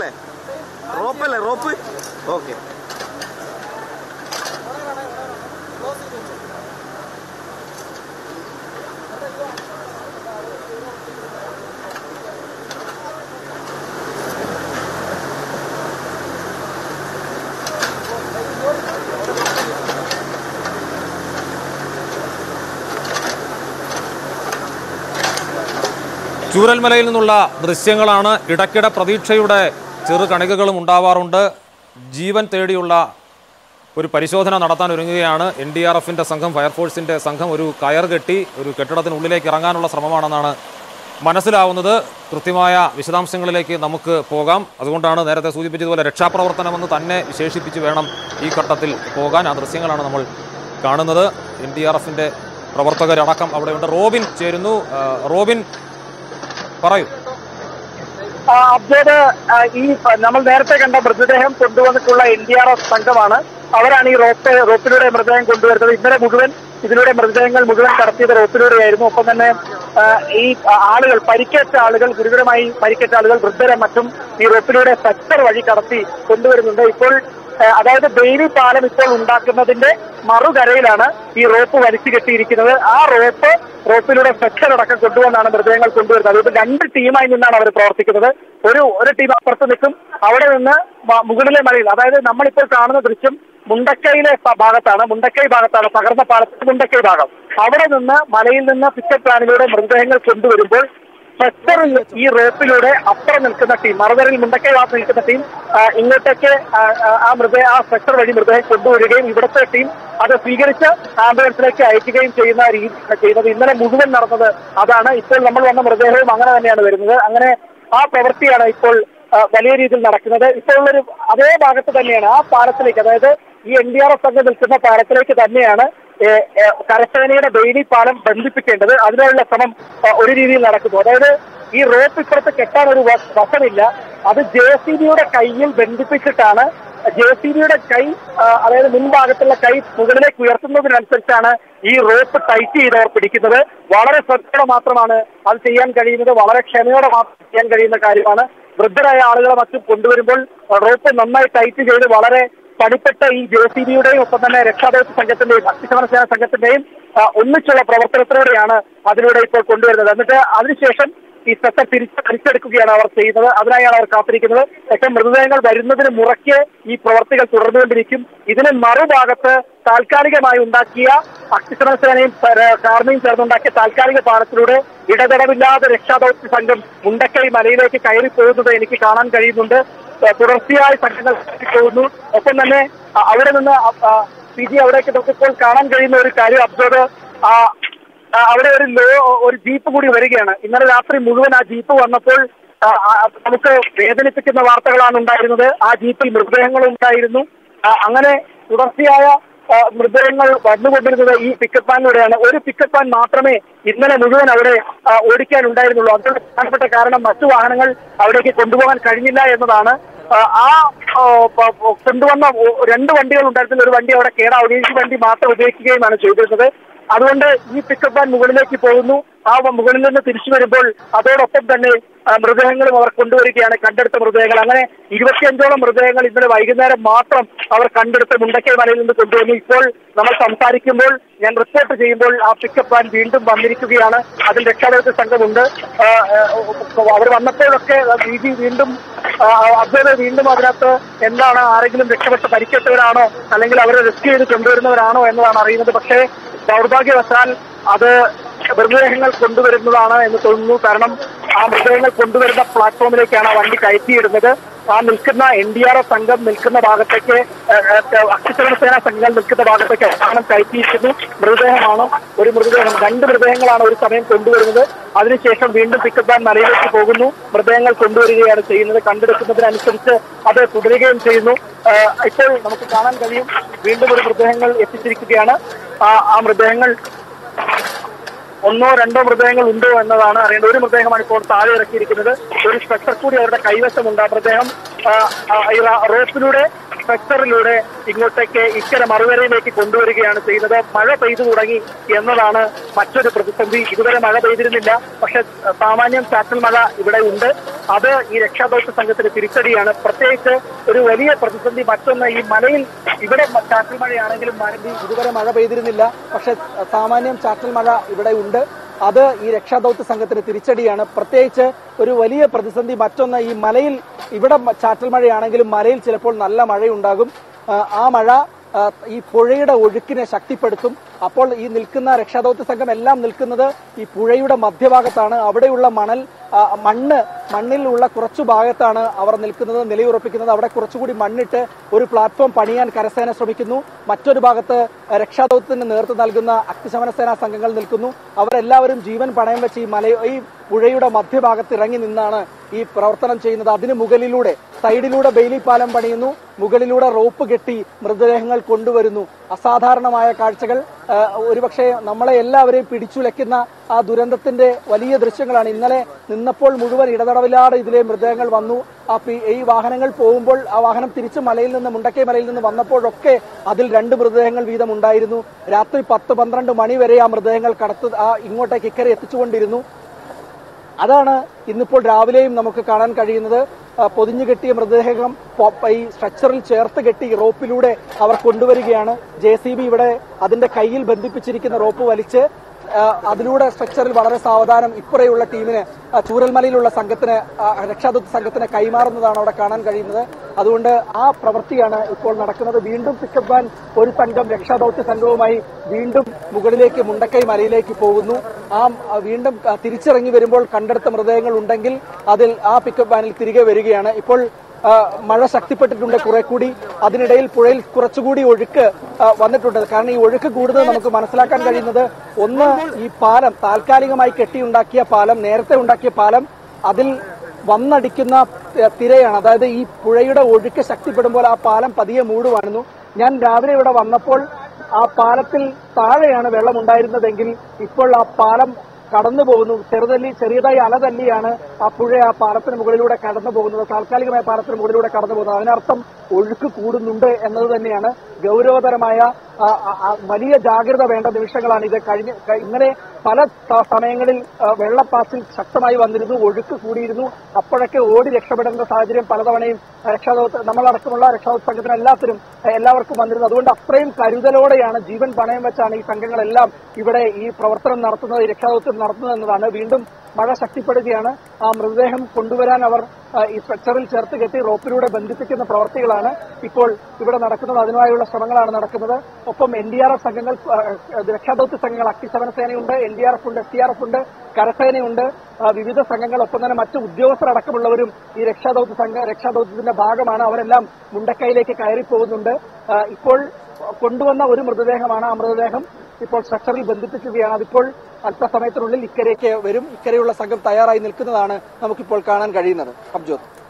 റോപ്പല്ലേ റോപ്പല്ലേ rope okay ചൂരൽമലയിൽ നിന്നുള്ള ദൃശ്യങ്ങളാണ് ഇടയ്ക്കിടെ പ്രതീക്ഷയുടെ ചെറു കണികകളും ഉണ്ടാവാറുണ്ട് ജീവൻ തേടിയുള്ള ഒരു പരിശോധന നടത്താൻ ഒരുങ്ങുകയാണ് എൻ ഡി ആർ എഫിൻ്റെ സംഘം ഫയർഫോഴ്സിൻ്റെ സംഘം ഒരു കയർ കെട്ടി ഒരു കെട്ടിടത്തിനുള്ളിലേക്ക് ഇറങ്ങാനുള്ള ശ്രമമാണെന്നാണ് മനസ്സിലാവുന്നത് കൃത്യമായ വിശദാംശങ്ങളിലേക്ക് നമുക്ക് പോകാം അതുകൊണ്ടാണ് നേരത്തെ സൂചിപ്പിച്ചതുപോലെ രക്ഷാപ്രവർത്തനമെന്ന് തന്നെ വിശേഷിപ്പിച്ച് വേണം ഈ ഘട്ടത്തിൽ പോകാൻ ആ ദൃശ്യങ്ങളാണ് നമ്മൾ കാണുന്നത് എൻ ഡി ആർ എഫിൻ്റെ പ്രവർത്തകരടക്കം അവിടെയുണ്ട് റോബിൻ ചേരുന്നു ആ, റോബിൻ പറയൂ ആ, അബ്ജോദ് ആ, ഈ പ- നമ്മൾ നേരത്തെ കണ്ട മൃതദേഹം കൊണ്ടുവന്നിട്ടുള്ള എൻ ഡി ആർ എഫ് സംഘമാണ് അവരാണ് ഈ റോപ്പ് റോപ്പിലൂടെ മൃതദേഹം കൊണ്ടുവരുന്നത് ഇന്നലെ മുഴുവൻ ഇതിലൂടെ മൃതദേഹങ്ങൾ മുഴുവൻ കടത്തിയത് റോപ്പിലൂടെയായിരുന്നു ഒപ്പം തന്നെ ആ, ഈ ആളുകൾ പരിക്കേറ്റ ആളുകൾ ഗുരുതരമായി പരിക്കേറ്റ ആളുകൾ വൃദ്ധരെ മറ്റും ഈ റോപ്പിലൂടെ സെക്ടർ വഴി കടത്തി കൊണ്ടുവരുന്നുണ്ട് ഇപ്പോൾ ആ, അതായത് ബെയിലി പാലം ഇപ്പോൾ ഉണ്ടാക്കുന്നതിന്റെ മറുകരയിലാണ് ഈ റോപ്പ് വലിച്ചു കെട്ടിയിരിക്കുന്നത് ആ റോപ്പ് റോപ്പിലൂടെ സെക്ഷൻ അടക്കം കൊണ്ടുവന്നാണ് മൃതദേഹങ്ങൾ കൊണ്ടുവരുന്നത് അതുകൊണ്ട് രണ്ട് ടീമായി നിന്നാണ് അവർ പ്രവർത്തിക്കുന്നത് ഒരു ഒരു ടീം അപ്പുറത്ത് നിൽക്കും അവിടെ നിന്ന് മ- മുകളിലെ മലയിൽ അതായത് നമ്മളിപ്പോൾ കാണുന്ന ദൃശ്യം മുണ്ടക്കൈയിലെ പ- ഭാഗത്താണ് മുണ്ടക്കൈ ഭാഗത്താണ് തകർന്ന പാലത്തിന്റെ മുണ്ടക്കൈ ഭാഗം അവിടെ നിന്ന് മലയിൽ നിന്ന് പിക്കറ്റ് പ്ലാനിലൂടെ മൃതദേഹങ്ങൾ കൊണ്ടുവരുമ്പോൾ സെക്ടറിൽ ഈ റോപ്പിലൂടെ അപ്പുറം നിൽക്കുന്ന ടീം മറുതരിൽ മുണ്ടക്കൈ ഭാഗത്ത് നിൽക്കുന്ന ടീം ആ, ഇങ്ങോട്ടേക്ക് ആ, ആ, ആ മൃതദേഹ ആ സെക്ടർ വഴി മൃതദേഹം കൊണ്ടുവരികയും ഇവിടുത്തെ ടീം അത് സ്വീകരിച്ച് ആംബുലൻസിലേക്ക് അയക്കുകയും ചെയ്യുന്ന രീതിയാണ് ചെയ്യുന്നത് ഇന്നലെ മുഴുവൻ നടന്നത് അതാണ് ഇപ്പോൾ നമ്മൾ വന്ന മൃതദേഹവും അങ്ങനെ തന്നെയാണ് വരുന്നത് അങ്ങനെ ആ പ്രവൃത്തിയാണ് ഇപ്പോൾ ആ, വലിയ രീതിയിൽ നടക്കുന്നത് ഇപ്പോൾ ഉള്ളൊരു അതേ ഭാഗത്ത് തന്നെയാണ് ആ പാലത്തിലേക്ക് അതായത് ഈ എൻ ഡി ആർ എഫ് സംഘം നിൽക്കുന്ന പാലത്തിലേക്ക് തന്നെയാണ് ഏ, ഏ, കരസേനയുടെ ബെയിലി പാലം ബന്ധിപ്പിക്കേണ്ടത് അതിനുള്ള ശ്രമം ആ, ഒരു രീതിയിൽ നടക്കുന്നു അതായത് ഈ റോപ്പ് ഇപ്പുറത്ത് കെട്ടാൻ ഒരു വ- വശമില്ല അത് ജെ സി ബിയുടെ കയ്യിൽ ബന്ധിപ്പിച്ചിട്ടാണ് ജെ സി ബിയുടെ കൈ ആ, അതായത് മുൻഭാഗത്തുള്ള കൈ മുകളിലേക്ക് ഉയർത്തുന്നതിനനുസരിച്ചാണ് ഈ റോപ്പ് ടൈറ്റ് ചെയ്തവർ പിടിക്കുന്നത് വളരെ ശ്രദ്ധയോടെ മാത്രമാണ് അത് ചെയ്യാൻ കഴിയുന്നത് വളരെ ക്ഷമയോടെ മാത്രം ചെയ്യാൻ കഴിയുന്ന കാര്യമാണ് വൃദ്ധരായ ആളുകളെ മറ്റും കൊണ്ടുവരുമ്പോൾ റോപ്പ് നന്നായി ടൈറ്റ് ചെയ്ത് വളരെ പണിപ്പെട്ട ഈ ജെ സി ബിയുടെയും ഒപ്പം തന്നെ രക്ഷാദൌത്യ സംഘത്തിന്റെയും അഗ്നിശമന സേന സംഘത്തിന്റെയും ആ, ഒന്നിച്ചുള്ള പ്രവർത്തനത്തിലൂടെയാണ് അതിലൂടെ ഇപ്പോൾ കൊണ്ടുവരുന്നത് എന്നിട്ട് അതിനുശേഷം ഈ സെക്ടർ തിരിച്ച് തിരിച്ചെടുക്കുകയാണ് അവർ ചെയ്യുന്നത് അതിനായാണ് അവർ കാത്തിരിക്കുന്നത് പക്ഷേ മൃതദേഹങ്ങൾ വരുന്നതിന് മുറയ്ക്ക് ഈ പ്രവർത്തികൾ തുടർന്നുകൊണ്ടിരിക്കും ഇതിന് മറുഭാഗത്ത് താൽക്കാലികമായി ഉണ്ടാക്കിയ അഗ്നിശമന സേനയും പ- കാർമയും ചേർന്നുണ്ടാക്കിയ താൽക്കാലിക പാലത്തിലൂടെ ഇടതടവില്ലാതെ രക്ഷാദൌത്യ സംഘം മുണ്ടക്കൈ മലയിലേക്ക് കയറി പോകുന്നത് എനിക്ക് കാണാൻ കഴിയുന്നുണ്ട് ഏഹ് തുടർച്ചയായി സംഘങ്ങൾ കയറി പോകുന്നു ഒപ്പം തന്നെ അ- അവിടെ നിന്ന് അ- ആ, പി ജി അവിടേക്ക് നോക്കിയപ്പോൾ കാണാൻ കഴിയുന്ന ഒരു കാര്യം അബ്സോർഡ് ആ ആ, അവിടെ ഒരു ലോ ഒരു ജീപ്പ് കൂടി വരികയാണ് ഇന്നലെ രാത്രി മുഴുവൻ ആ ജീപ്പ് വന്നപ്പോൾ ആ, ആ, നമുക്ക് വേദനിപ്പിക്കുന്ന വാർത്തകളാണ് ഉണ്ടായിരുന്നത് ആ ജീപ്പിൽ മൃതദേഹങ്ങളും ഉണ്ടായിരുന്നു ആ, അങ്ങനെ തുടർച്ചയായ ആ, മൃതദേഹങ്ങൾ വന്നുകൊണ്ടിരുന്നത് ഈ പിക്കപ്പ് വാനിലൂടെയാണ് ഒരു പിക്കപ്പ് വാൻ മാത്രമേ ഇന്നലെ മുഴുവൻ അവിടെ ആ, ഓടിക്കാൻ ഉണ്ടായിരുന്നുള്ളൂ അതിനുള്ള പ്രധാനപ്പെട്ട കാരണം മറ്റു വാഹനങ്ങൾ അവിടേക്ക് കൊണ്ടുപോകാൻ കഴിഞ്ഞില്ല എന്നതാണ് ആ, ആ ആ, പ- പ- കൊണ്ടുവന്ന ഒ- രണ്ട് വണ്ടികൾ ഉണ്ടായിരുന്നില്ല ഒരു വണ്ടി അവിടെ കേടാവുകയും ഈ വണ്ടി മാത്രം ഉപയോഗിക്കുകയുമാണ് ചെയ്തിരുന്നത് അതുകൊണ്ട് ഈ പിക്കപ്പ് വാൻ മുകളിലേക്ക് പോകുന്നു ആ വ- മുകളിൽ നിന്ന് തിരിച്ചു വരുമ്പോൾ അതോടൊപ്പം തന്നെ ആ, മൃതദേഹങ്ങളും അവർ കൊണ്ടുവരികയാണ് കണ്ടെടുത്ത മൃതദേഹങ്ങൾ അങ്ങനെ ഇരുപത്തിയഞ്ചോളം മൃതദേഹങ്ങൾ ഇന്നലെ വൈകുന്നേരം മാത്രം അവർ കണ്ടെടുത്ത് മുണ്ടക്കൈ മലയിൽ നിന്ന് കൊണ്ടുവന്നു ഇപ്പോൾ നമ്മൾ സംസാരിക്കുമ്പോൾ ഞാൻ റിപ്പോർട്ട് ചെയ്യുമ്പോൾ ആ പിക്കപ്പ് വാൻ വീണ്ടും വന്നിരിക്കുകയാണ് അതിൽ രക്ഷാദൌത്യ സംഘമുണ്ട് ആ, ആ, അവർ വന്നപ്പോഴൊക്കെ രീതി വീണ്ടും അബ്ദുള്ള വീണ്ടും അതിനകത്ത് എന്താണ് ആരെങ്കിലും രക്ഷപ്പെട്ട് പരിക്കേറ്റവരാണോ അല്ലെങ്കിൽ അവരെ റെസ്ക്യൂ ചെയ്ത് കൊണ്ടുവരുന്നവരാണോ എന്നതാണ് അറിയുന്നത് പക്ഷേ ദൗർഭാഗ്യവശാൽ അത് മൃതദേഹങ്ങൾ കൊണ്ടുവരുന്നതാണ് എന്ന് തോന്നുന്നു കാരണം ആ മൃതദേഹങ്ങൾ കൊണ്ടുവരുന്ന പ്ലാറ്റ്ഫോമിലേക്കാണ് ആ വണ്ടി കയറ്റിയിടുന്നത് ആ നിൽക്കുന്ന എൻ ഡി ആർ എഫ് സംഘം നിൽക്കുന്ന ഭാഗത്തേക്ക് ഏഹ്, ഏഹ്, അഗ്നിശമന സേനാ സംഘങ്ങൾ നിൽക്കുന്ന ഭാഗത്തേക്ക് വാഹനം കയറ്റിയിരിക്കുന്നു മൃതദേഹമാണ് ഒരു മൃതദേഹം രണ്ട് മൃതദേഹങ്ങളാണ് ഒരു സമയം കൊണ്ടുവരുന്നത് അതിനുശേഷം വീണ്ടും പിക്കപ്പ് വാൻ മലയിലേക്ക് പോകുന്നു മൃതദേഹങ്ങൾ കൊണ്ടുവരികയാണ് ചെയ്യുന്നത് കണ്ടെടുക്കുന്നതിനനുസരിച്ച് അത് തുടരുകയും ചെയ്യുന്നു ഏഹ്, ഇപ്പോൾ നമുക്ക് കാണാൻ കഴിയും വീണ്ടും ഒരു മൃതദേഹങ്ങൾ എത്തിച്ചിരിക്കുകയാണ് ആ ആ മൃതദേഹങ്ങൾ ഒന്നോ രണ്ടോ മൃതദേഹങ്ങൾ ഉണ്ടോ എന്നതാണ് അറിയേണ്ടത് ഒരു മൃതദേഹമാണ് ഇപ്പോൾ താഴെ ഇറക്കിയിരിക്കുന്നത് ഒരു സ്ട്രക്ചർ കൂടി അവരുടെ കൈവശമുണ്ട് ആ മൃതദേഹം ആ, ആ, ഈ റ- റോപ്പിലൂടെ സ്ട്രക്ചറിലൂടെ ഇങ്ങോട്ടേക്ക് ഇക്കരെ മറുകരയിലേക്ക് കൊണ്ടുവരികയാണ് ചെയ്യുന്നത് മഴ പെയ്തു തുടങ്ങി എന്നതാണ് മറ്റൊരു പ്രതിസന്ധി ഇതുവരെ മഴ പെയ്തിരുന്നില്ല പക്ഷെ അഹ്, സാമാന്യം ചാറ്റൽ മഴ ഇവിടെ ഉണ്ട് അത് ഈ രക്ഷാദൌത്യ സംഘത്തിന് തിരിച്ചടിയാണ് പ്രത്യേകിച്ച് ഒരു വലിയ പ്രതിസന്ധി മറ്റൊന്ന് ഈ മലയിൽ ഇവിടെ മ- ചാറ്റൽ മഴയാണെങ്കിലും മഴ ഇതുവരെ മഴ പെയ്തിരുന്നില്ല പക്ഷെ അഹ്, സാമാന്യം ചാറ്റൽ മഴ ഇവിടെ ഉണ്ട് അത് ഈ രക്ഷാദൌത്യ സംഘത്തിന് തിരിച്ചടിയാണ് പ്രത്യേകിച്ച് ഒരു വലിയ പ്രതിസന്ധി മറ്റൊന്ന് ഈ മലയിൽ ഇവിടെ മ- ചാറ്റൽ മഴയാണെങ്കിലും മലയിൽ ചിലപ്പോൾ നല്ല മഴയുണ്ടാകും ആ, ആ മഴ ആ, ഈ പുഴയുടെ ഒഴുക്കിനെ ശക്തിപ്പെടുത്തും അപ്പോൾ ഈ നിൽക്കുന്ന രക്ഷാദൌത്യ സംഘം എല്ലാം നിൽക്കുന്നത് ഈ പുഴയുടെ മധ്യഭാഗത്താണ് അവിടെയുള്ള മണൽ ആ, മണ്ണ് മണ്ണിലുള്ള കുറച്ചു ഭാഗത്താണ് അവർ നിൽക്കുന്നത് നിലയുറപ്പിക്കുന്നത് അവിടെ കുറച്ചുകൂടി മണ്ണിട്ട് ഒരു പ്ലാറ്റ്ഫോം പണിയാൻ കരസേന ശ്രമിക്കുന്നു മറ്റൊരു ഭാഗത്ത് രക്ഷാദൌത്യത്തിന് നേതൃത്വം നൽകുന്ന അഗ്നിശമന സേനാ സംഘങ്ങൾ നിൽക്കുന്നു അവരെല്ലാവരും ജീവൻ പണയം വെച്ച് ഈ മല ഈ പുഴയുടെ മധ്യഭാഗത്ത് ഇറങ്ങി നിന്നാണ് ഈ പ്രവർത്തനം ചെയ്യുന്നത് അതിന് മുകളിലൂടെ സൈഡിലൂടെ ബെയിലി പാലം പണിയുന്നു മുകളിലൂടെ റോപ്പ് കെട്ടി മൃതദേഹങ്ങൾ കൊണ്ടുവരുന്നു അസാധാരണമായ കാഴ്ചകൾ ആ, ഒരുപക്ഷെ നമ്മളെ എല്ലാവരെയും പിടിച്ചുലയ്ക്കുന്ന ആ ദുരന്തത്തിന്റെ വലിയ ദൃശ്യങ്ങളാണ് ഇന്നലെ നിന്നപ്പോൾ മുഴുവൻ ഇടതടവില്ലാതെ ഇതിലെ മൃതദേഹങ്ങൾ വന്നു ആ പി- ഈ വാഹനങ്ങൾ പോകുമ്പോൾ ആ വാഹനം തിരിച്ച് മലയിൽ നിന്ന് മുണ്ടക്കൈ മലയിൽ നിന്ന് വന്നപ്പോഴൊക്കെ അതിൽ രണ്ട് മൃതദേഹങ്ങൾ വീതം ഉണ്ടായിരുന്നു രാത്രി പത്ത് പന്ത്രണ്ട് മണി വരെ ആ മൃതദേഹങ്ങൾ കടത്ത് ആ ഇങ്ങോട്ടേക്ക് ഇക്കരെ എത്തിച്ചുകൊണ്ടിരുന്നു അതാണ് ഇന്നിപ്പോൾ രാവിലെയും നമുക്ക് കാണാൻ കഴിയുന്നത് ആ, പൊതിഞ്ഞു കെട്ടിയ മൃതദേഹം പൊ- ഈ സ്ട്രക്ചറിൽ ചേർത്ത് കെട്ടി റോപ്പിലൂടെ അവർ കൊണ്ടുവരികയാണ് ജെ സി ബി ഇവിടെ അതിന്റെ കയ്യിൽ ബന്ധിപ്പിച്ചിരിക്കുന്ന റോപ്പ് വലിച്ച് ആ, അതിലൂടെ സ്ട്രക്ചറിൽ വളരെ സാവധാനം ഇപ്പുറയുള്ള ടീമിന് ആ, ചൂരൽമലയിലുള്ള സംഘത്തിന് ആ, രക്ഷാദത്ത് സംഘത്തിന് കൈമാറുന്നതാണ് അവിടെ കാണാൻ കഴിയുന്നത് അതുകൊണ്ട് ആ പ്രവൃത്തിയാണ് ഇപ്പോൾ നടക്കുന്നത് വീണ്ടും പിക്കപ്പ് വാൻ ഒരു സംഘം രക്ഷാദൌത്യ സംഘവുമായി വീണ്ടും മുകളിലേക്ക് മുണ്ടക്കൈ മലയിലേക്ക് പോകുന്നു ആ ആ, വീണ്ടും ആ, തിരിച്ചിറങ്ങി വരുമ്പോൾ കണ്ടെടുത്ത മൃതദേഹങ്ങൾ ഉണ്ടെങ്കിൽ അതിൽ ആ പിക്കപ്പ് വാനിൽ തിരികെ വരികയാണ് ഇപ്പോൾ ആ, മഴ ശക്തിപ്പെട്ടിട്ടുണ്ട് കുറെ കൂടി അതിനിടയിൽ പുഴയിൽ കുറച്ചുകൂടി ഒഴുക്ക് ആ, വന്നിട്ടുണ്ട് കാരണം ഈ ഒഴുക്ക് കൂടുതൽ നമുക്ക് മനസ്സിലാക്കാൻ കഴിയുന്നത് ഒന്ന് ഈ പാലം താൽക്കാലികമായി കെട്ടിയുണ്ടാക്കിയ പാലം നേരത്തെ ഉണ്ടാക്കിയ പാലം അതിൽ വന്നടിക്കുന്ന തി- തിരയാണ് അതായത് ഈ പുഴയുടെ ഒഴുക്ക് ശക്തിപ്പെടുമ്പോൾ ആ പാലം പതിയെ മൂടുവാണെന്നു ഞാൻ രാവിലെ ഇവിടെ വന്നപ്പോൾ ആ പാലത്തിൽ താഴെയാണ് വെള്ളം ഉണ്ടായിരുന്നതെങ്കിൽ ഇപ്പോൾ ആ പാലം കടന്നു പോകുന്നു ചെറുതല്ലി ചെറിയതായി അലതല്ലിയാണ് ആ പുഴ ആ പാലത്തിന് മുകളിലൂടെ കടന്നു പോകുന്നത് താൽക്കാലികമായ പാലത്തിന് മുകളിലൂടെ കടന്നു പോകുന്നത് അതിനർത്ഥം ഒഴുക്ക് കൂടുന്നുണ്ട് എന്നത് തന്നെയാണ് ഗൗരവതരമായ ആ, ആ, ആ, വലിയ ജാഗ്രത വേണ്ട നിമിഷങ്ങളാണ് ഇത് കഴിഞ്ഞ ക- ഇങ്ങനെ പല സ- സമയങ്ങളിൽ ആ, വെള്ളപ്പാച്ചിൽ ശക്തമായി വന്നിരുന്നു ഒഴുക്ക് കൂടിയിരുന്നു അപ്പോഴൊക്കെ ഓടി രക്ഷപ്പെടേണ്ട സാഹചര്യം പലതവണയും രക്ഷാദൌത്യ നമ്മളടക്കമുള്ള രക്ഷാദൌത്യ സംഘത്തിന് എല്ലാത്തിനും എല്ലാവർക്കും വന്നിരുന്നു അതുകൊണ്ട് അത്രയും കരുതലോടെയാണ് ജീവൻ പണയം വെച്ചാണ് ഈ സംഘങ്ങളെല്ലാം ഇവിടെ ഈ പ്രവർത്തനം നടത്തുന്നത് ഈ രക്ഷാദൌത്യം നടത്തുന്നത് എന്നതാണ് വീണ്ടും മഴ ശക്തിപ്പെടുകയാണ് ആ മൃതദേഹം കൊണ്ടുവരാൻ അവർ ആ, ഈ സ്ട്രക്ചറിൽ ചേർത്ത് കെട്ടി റോപ്പിലൂടെ ബന്ധിപ്പിക്കുന്ന പ്രവർത്തികളാണ് ഇപ്പോൾ ഇവിടെ നടക്കുന്നത് അതിനായുള്ള ശ്രമങ്ങളാണ് നടക്കുന്നത് ഒപ്പം എൻ ഡി ആർ എഫ് സംഘങ്ങൾ ആ, രക്ഷാദൌത്യ സംഘങ്ങൾ അഗ്നിശമന സേനയുണ്ട് എൻ ഡി ആർ എഫ് ഉണ്ട് എസ് ഡി ആർ എഫ് ഉണ്ട് കരസേനയുണ്ട് ആ, വിവിധ സംഘങ്ങൾ ഒപ്പം തന്നെ മറ്റ് ഉദ്യോഗസ്ഥരടക്കമുള്ളവരും ഈ രക്ഷാദൌത്യ സംഘ രക്ഷാദൌത്യത്തിന്റെ ഭാഗമാണ് അവരെല്ലാം മുണ്ടക്കൈയിലേക്ക് കയറി പോകുന്നുണ്ട് ആ, ഇപ്പോൾ കൊണ്ടുവന്ന ഒരു മൃതദേഹമാണ് ആ മൃതദേഹം ഇപ്പോൾ സ്ട്രക്ചറിൽ ബന്ധിപ്പിക്കുകയാണ് അതിപ്പോൾ അല്പസമയത്തിനുള്ളിൽ ഇക്കരയ്ക്ക് വരും ഇക്കരെയുള്ള സംഘം തയ്യാറായി നിൽക്കുന്നതാണ് നമുക്കിപ്പോൾ കാണാൻ കഴിയുന്നത് അബ്ജോത്